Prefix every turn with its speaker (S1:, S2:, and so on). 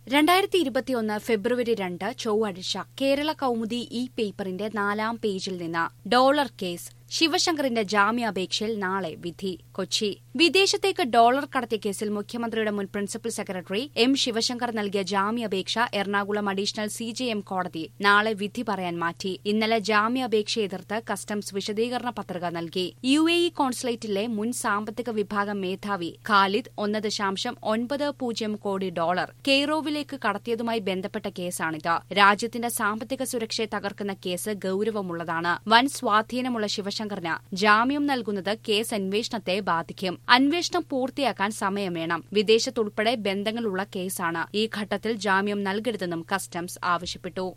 S1: രണ്ടായിരത്തി ഇരുപത്തിയൊന്ന് ഫെബ്രുവരി രണ്ട് ചൊവ്വാഴ്ച കേരള കൗമുദി ഇ പേപ്പറിന്റെ നാലാം പേജിൽ നിന്ന് ഡോളർ കേസ് ശിവശങ്കറിന്റെ ജാമ്യാപേക്ഷയിൽ നാളെ വിധി കൊച്ചി വിദേശത്തേക്ക് ഡോളർ കടത്തിയ കേസിൽ മുഖ്യമന്ത്രിയുടെ മുൻ പ്രിൻസിപ്പൽ സെക്രട്ടറി എം ശിവശങ്കർ നൽകിയ ജാമ്യാപേക്ഷ Ernakulam additional C J M കോടതി നാളെ വിധി പറയാൻ മാറ്റി ഇന്നലെ ജാമ്യാപേക്ഷ എതിർത്ത് കസ്റ്റംസ് വിശദീകരണ പത്രിക നൽകി യു എ ഇ കോൺസുലേറ്റിലെ മുൻ സാമ്പത്തിക വിഭാഗം മേധാവി ഖാലിദ് ഒന്ന് ദശാംശം ഒൻപത് പൂജ്യം കോടി ഡോളർ കെയ്റോവിലേക്ക് കടത്തിയതുമായി ബന്ധപ്പെട്ട കേസാണിത് രാജ്യത്തിന്റെ സാമ്പത്തിക സുരക്ഷയെ തകർക്കുന്ന കേസ് ഗൌരവമുള്ളതാണ് വൻ സ്വാധീനമുള്ള ശിവശങ്കറിന് ജാമ്യം നൽകുന്നത് കേസ് അന്വേഷണത്തെ ബാധിക്കും അന്വേഷണം പൂർത്തിയാക്കാൻ സമയം വേണം വിദേശത്തുൾപ്പെടെ ബന്ധങ്ങളുള്ള കേസാണ് ഈ ഘട്ടത്തിൽ ജാമ്യം നൽകരുതെന്നും കസ്റ്റംസ് ആവശ്യപ്പെട്ടു